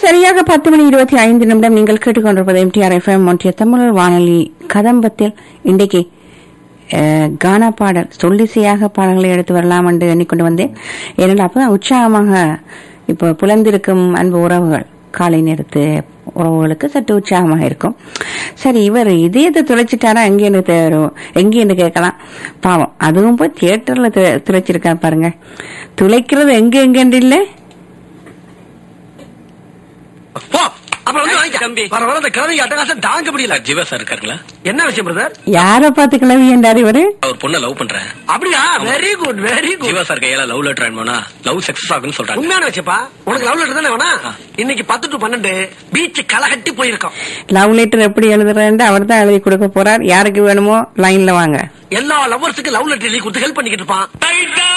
சரியாக பத்து மணி இருபத்தி ஐந்து நிமிடம் நீங்கள் கேட்டுக்கொண்டிருப்பது எம்டிஆர் எஃப்எம் ஒன்றிய தமிழ் வானொலி கதம்பத்தில் இன்றைக்கு அஹ், கானா பாடல் சொல்லிசையாக பாடல்களை எடுத்து வரலாம் என்று எண்ணிக்கொண்டு வந்தேன் ஏனென்றால் அப்பதான் உற்சாகமாக இப்போ புலந்திருக்கும் அன்பு உறவுகள் காலை நேரத்து உறவுகளுக்கு சற்று உற்சாகமாக இருக்கும் சரி இவர் இதயத்தை துளைச்சிட்டாரா எங்கேன்னு தேரும் எங்கேன்னு கேட்கலாம் பாவம் அதுவும் போய் தியேட்டர்ல து- துளைச்சிருக்கா பாருங்க துளைக்கிறது எங்க எங்கன்னு இல்லை போ அப்புறம் வந்து வாங்கிக்க தம்பி. வர வர அந்த கிழமை அட்டகாசம் தாங்க முடியல ஜீவா சார் இருக்காருங்களா என்ன விஷயம் பிரதர் யார பார்த்து கிளவி என்றார் இவரு அவர் பொண்ணை லவ் பண்றேன் அப்படியா very good very good Jeeva sir கையால லவ் லெட்டர் அனுப்பினா லவ் சக்சஸ் ஆகும்னு சொல்றாங்க உண்மையான வச்சப்பா உனக்கு லவ் லெட்டர் தானே வேணா இன்னைக்கு பத்து டு பன்னெண்டு பீச் களகட்டி போயிருக்கோம் லவ் லெட்டர் எப்படி எழுதுறேன்னு அவர் தான் எழுதி கொடுக்க போறார் யாருக்கு வேணுமோ லைன்ல வாங்க எல்லா லவ்வர்ஸுக்கு லவ் லெட்டர் எழுதி கொடுத்து ஹெல்ப் பண்ணிக்கிட்டு இருப்பான்